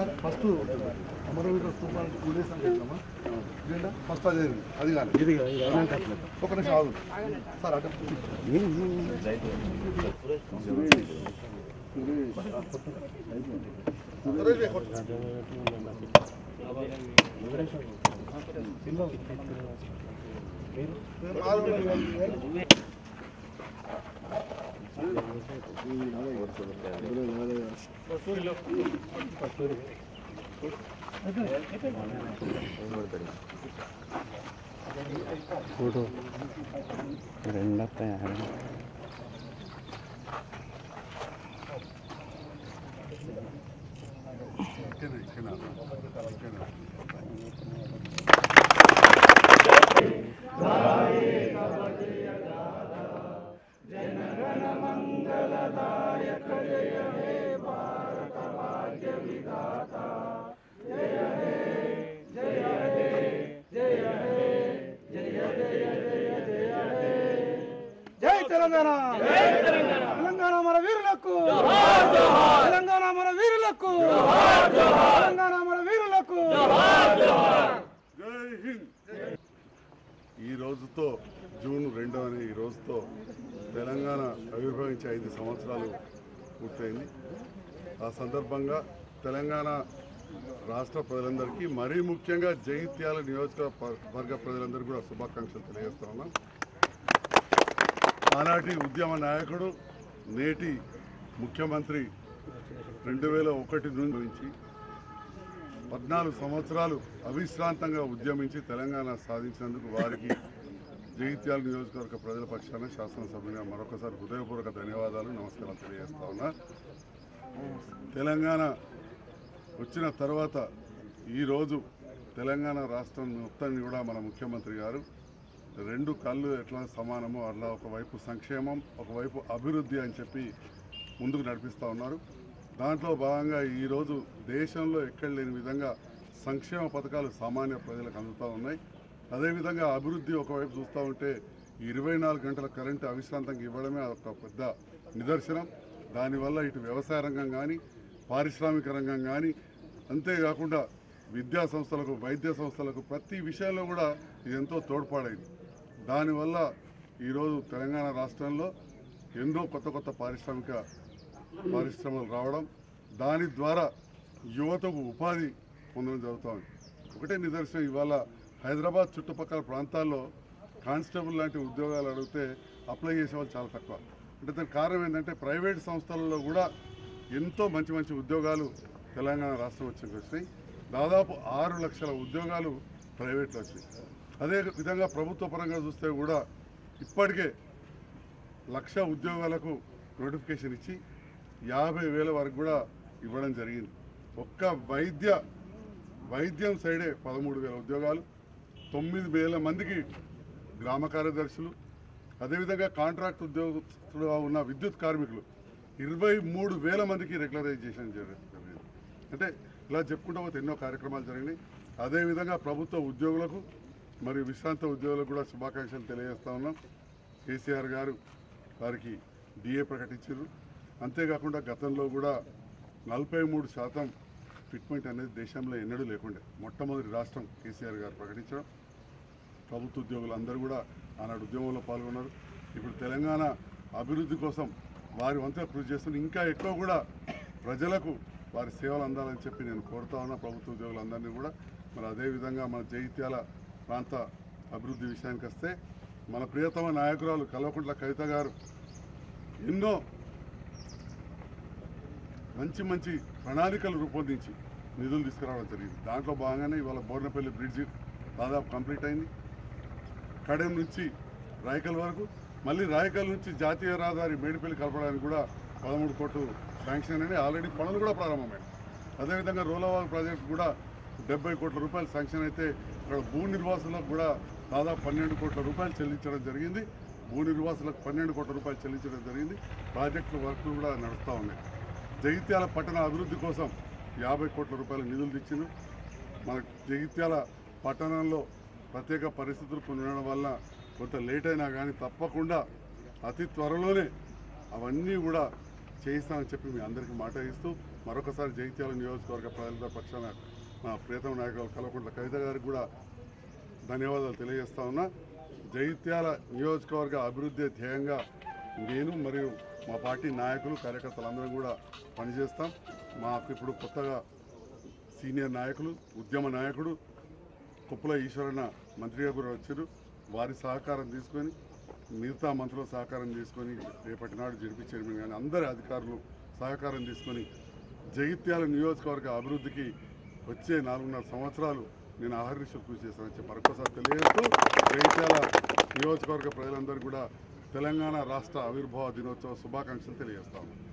Sir first అమరవీర స్థూపానికి two days అని చెప్పామా ఇదేంటా ఫస్ట్ అది అది కానీ ఇది ఇది అయినాక అట్లా. ఒక నిమిషం ఆగు సార్ అటు ఫోటో రెండు వస్తాయి ఇక్కడే, ఇక్కడే. ఇక్కడే. జై తెలంగాణ తెలంగాణ మన వీరులకు తెలంగాణ మన వీరులకు తెలంగాణ మన వీరులకు జై హింద్ ఈ రోజుతో జూన్ రెండవ ఈ రోజుతో తెలంగాణ ఆవిర్భవించి ఐదు సంవత్సరాలు పూర్తయింది ఆ సందర్భంగా తెలంగాణ రాష్ట్ర ప్రజలందరికీ మరీ ముఖ్యంగా జగిత్యాల నియోజకవర్గ ప్రజలందరికీ కూడా శుభాకాంక్షలు తెలియజేస్తా ఉన్నాం ఆనాటి ఉద్యమ నాయకుడు నేటి ముఖ్యమంత్రి రెండు వేల ఒకటి నుంచి పద్నాలుగు సంవత్సరాలు అవిశ్రాంతంగా ఉద్యమించి తెలంగాణ సాధించినందుకు వారికి జగిత్యాల నియోజకవర్గ ప్రజల పక్షాన శాసనసభ్యునిగా మరొకసారి హృదయపూర్వక ధన్యవాదాలు నమస్కారం తెలియజేస్తా ఉన్నా తెలంగాణ వచ్చిన తర్వాత ఈరోజు తెలంగాణ రాష్ట్రం మొత్తాన్ని కూడా మన ముఖ్యమంత్రి గారు రెండు కళ్ళు ఎట్లా సమానమో అట్లా ఒకవైపు సంక్షేమం ఒకవైపు అభివృద్ధి అని చెప్పి ముందుకు నడిపిస్తూ ఉన్నారు దాంట్లో భాగంగా ఈరోజు దేశంలో ఎక్కడ లేని విధంగా సంక్షేమ పథకాలు సామాన్య ప్రజలకు అందుతూ ఉన్నాయి అదేవిధంగా అభివృద్ధి ఒకవైపు చూస్తూ ఉంటే ఇరవై నాలుగు గంటల కరెంటు అవిశ్రాంతంగా ఇవ్వడమే ఒక పెద్ద నిదర్శనం దానివల్ల ఇటు వ్యవసాయ రంగం కానీ పారిశ్రామిక రంగం కానీ అంతేకాకుండా విద్యా సంస్థలకు వైద్య సంస్థలకు ప్రతి విషయంలో కూడా ఇది ఎంతో తోడ్పాడైంది దానివల్ల ఈరోజు తెలంగాణ రాష్ట్రంలో ఎన్నో కొత్త కొత్త పారిశ్రామిక పరిశ్రమలు రావడం దాని ద్వారా యువతకు ఉపాధి పొందడం జరుగుతోంది ఒకటే నిదర్శనం ఇవాళ హైదరాబాద్ చుట్టుపక్కల ప్రాంతాల్లో కానిస్టేబుల్ లాంటి ఉద్యోగాలు అడిగితే అప్లై చేసే వాళ్ళు చాలా తక్కువ అంటే దానికి కారణం ఏంటంటే ప్రైవేట్ సంస్థలలో కూడా ఎంతో మంచి మంచి ఉద్యోగాలు తెలంగాణ రాష్ట్రం వచ్చి వచ్చినాయి దాదాపు ఆరు లక్షల ఉద్యోగాలు ప్రైవేట్లో వచ్చినాయి అదే విధంగా ప్రభుత్వ పరంగా చూస్తే కూడా ఇప్పటికే లక్ష ఉద్యోగాలకు నోటిఫికేషన్ ఇచ్చి యాభై వేల వరకు కూడా ఇవ్వడం జరిగింది ఒక్క వైద్య వైద్యం సైడే పదమూడు వేల ఉద్యోగాలు తొమ్మిది వేల మందికి గ్రామ కార్యదర్శులు అదేవిధంగా కాంట్రాక్ట్ ఉద్యోగస్తులుగా ఉన్న విద్యుత్ కార్మికులు ఇరవై మూడు వేల మందికి రెగ్యులరైజేషన్ జరిగింది అంటే ఇలా చెప్పుకుంటూ పోతే ఎన్నో కార్యక్రమాలు జరిగినాయి అదేవిధంగా ప్రభుత్వ ఉద్యోగులకు మరియు విశ్రాంత ఉద్యోగులకు కూడా శుభాకాంక్షలు తెలియజేస్తా ఉన్నాం కేసీఆర్ గారు వారికి డిఏ ప్రకటించారు అంతేకాకుండా గతంలో కూడా నలభై మూడు శాతం ఫిట్మెంట్ అనేది దేశంలో ఎన్నడూ లేకుండే మొట్టమొదటి రాష్ట్రం కేసీఆర్ గారు ప్రకటించడం ప్రభుత్వ ఉద్యోగులు అందరూ కూడా ఆనాడు ఉద్యమంలో పాల్గొన్నారు ఇప్పుడు తెలంగాణ అభివృద్ధి కోసం వారి వంతుగా కృషి చేస్తున్న ఇంకా ఎక్కువ కూడా ప్రజలకు వారి సేవలు అందాలని చెప్పి నేను కోరుతా ఉన్నా ప్రభుత్వ ఉద్యోగులందరినీ కూడా మరి అదేవిధంగా మన జగిత్యాల ప్రాంత అభివృద్ధి విషయానికి వస్తే మన ప్రియతమ నాయకురాలు కల్వకుంట్ల కవిత గారు ఎన్నో మంచి మంచి ప్రణాళికలు రూపొందించి నిధులు తీసుకురావడం జరిగింది దాంట్లో భాగంగానే ఇవాళ బోర్నపల్లి బ్రిడ్జి దాదాపు కంప్లీట్ అయింది కడెం నుంచి రాయకల్ వరకు మళ్ళీ రాయకల్ నుంచి జాతీయ రహదారి మేడిపల్లి కలపడానికి కూడా పదమూడు కోట్లు శాంక్షన్ అయినాయి ఆల్రెడీ పనులు కూడా ప్రారంభమైనాయి అదేవిధంగా రోలవాల్ ప్రాజెక్ట్ కూడా డెబ్బై కోట్ల రూపాయలు శాంక్షన్ అయితే ఇక్కడ భూ నిర్వాసులకు కూడా దాదాపు పన్నెండు కోట్ల రూపాయలు చెల్లించడం జరిగింది భూ నిర్వాసులకు పన్నెండు కోట్ల రూపాయలు చెల్లించడం జరిగింది ప్రాజెక్టుల వర్క్లు కూడా నడుస్తూ ఉన్నాయి జగిత్యాల పట్టణ అభివృద్ధి కోసం యాభై కోట్ల రూపాయల నిధులు తెచ్చిండు మన జగిత్యాల పట్టణంలో ప్రత్యేక పరిస్థితులు కొన్ని ఉండడం వల్ల కొంత లేట్ అయినా కానీ తప్పకుండా అతి త్వరలోనే అవన్నీ కూడా చేయిస్తామని చెప్పి మీ అందరికీ మాట ఇస్తూ మరొకసారి జగిత్యాల నియోజకవర్గ ప్రజల పక్షాన మా ప్రియతమ నాయకులు కల్వకుంట్ల కవిత గారికి కూడా ధన్యవాదాలు తెలియజేస్తా ఉన్నా జగిత్యాల నియోజకవర్గ అభివృద్ధి ధ్యేయంగా నేను మరియు మా పార్టీ నాయకులు కార్యకర్తలందరం కూడా పనిచేస్తాం మాకు ఇప్పుడు కొత్తగా సీనియర్ నాయకులు ఉద్యమ నాయకుడు కుప్పల ఈశ్వరన్న మంత్రిగా కూడా వచ్చారు వారి సహకారం తీసుకొని మిగతా మంత్రుల సహకారం తీసుకొని రేపటి నాడు జడిపి చైర్మన్ కానీ అందరి అధికారులు సహకారం తీసుకొని జగిత్యాల నియోజకవర్గ అభివృద్ధికి వచ్చే నాలుగున్నర సంవత్సరాలు నేను ఆహర్నిశలు కృషి చేస్తానని చెప్పి మరొకసారి తెలియజేస్తూ జగిత్యాల నియోజకవర్గ ప్రజలందరూ కూడా తెలంగాణ రాష్ట్ర ఆవిర్భావ దినోత్సవ శుభాకాంక్షలు తెలియజేస్తాను